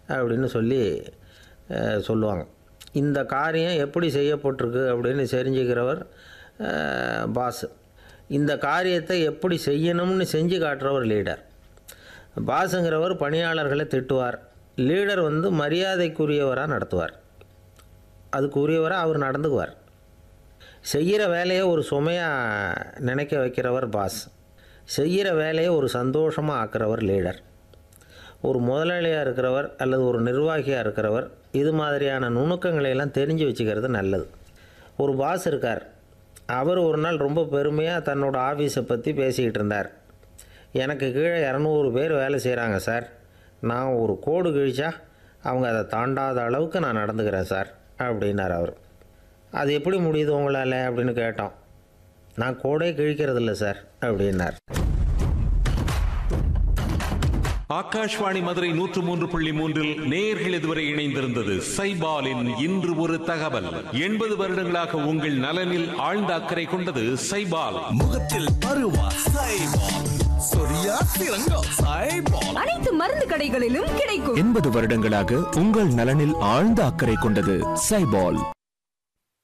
அப்படின்னு சொல்லி அஹ், சொல்லுவாங்க இந்த காரியம் எப்படி செய்யப்பட்டிருக்கு அப்படின்னு தெரிஞ்சுக்கிறவர் பாஸ் இந்த காரியத்தை எப்படி செய்யணும்னு செஞ்சு காட்டுறவர் லீடர் பாஸுங்கிறவர் பணியாளர்களை திட்டுவார் லீடர் வந்து மரியாதைக்குரியவராக நடத்துவார் அதுக்குரியவராக அவர் நடந்துக்குவார் செய்கிற வேலையை ஒரு சுமையாக நினைக்க வைக்கிறவர் பாஸ் செய்கிற வேலையை ஒரு சந்தோஷமாக ஆக்குறவர் லீடர் ஒரு முதலாளியாக இருக்கிறவர் அல்லது ஒரு நிர்வாகியாக இருக்கிறவர் இது மாதிரியான நுணுக்கங்களை எல்லாம் தெரிஞ்சு வச்சுக்கிறது நல்லது ஒரு பாஸ் இருக்கார் அவர் ஒரு நாள் ரொம்ப பெருமையாக தன்னோட ஆஃபீஸை பற்றி பேசிக்கிட்டு இருந்தார் எனக்கு கீழே இரநூறு பேர் வேலை செய்கிறாங்க சார் நான் ஒரு கோடு கிழிச்சா அவங்க அதை தாண்டாத அளவுக்கு நான் நடந்துக்கிறேன் சார் அப்படின்னார் அவர் அது எப்படி முடியுது உங்களால் அப்படின்னு கேட்டோம் நான் கோடே கிழிக்கிறதில்ல சார் அப்படின்னார் ஆகாஷ்வாணி மதுரை நூற்று மூன்று புள்ளி மூன்றில் நேர்கள் இதுவரை இணைந்திருந்தது சைபாலின் இன்று ஒரு தகவல் எண்பது வருடங்களாக உங்கள் நலனில் ஆழ்ந்த அக்கறை கொண்டது சைபால் முகத்தில் பருவா சைபால் சொரியா சிறங்கோ சைபால் அனைத்து மருந்து கடைகளிலும் கிடைக்கும் எண்பது வருடங்களாக உங்கள் நலனில் ஆழ்ந்த அக்கறை கொண்டது சைபால்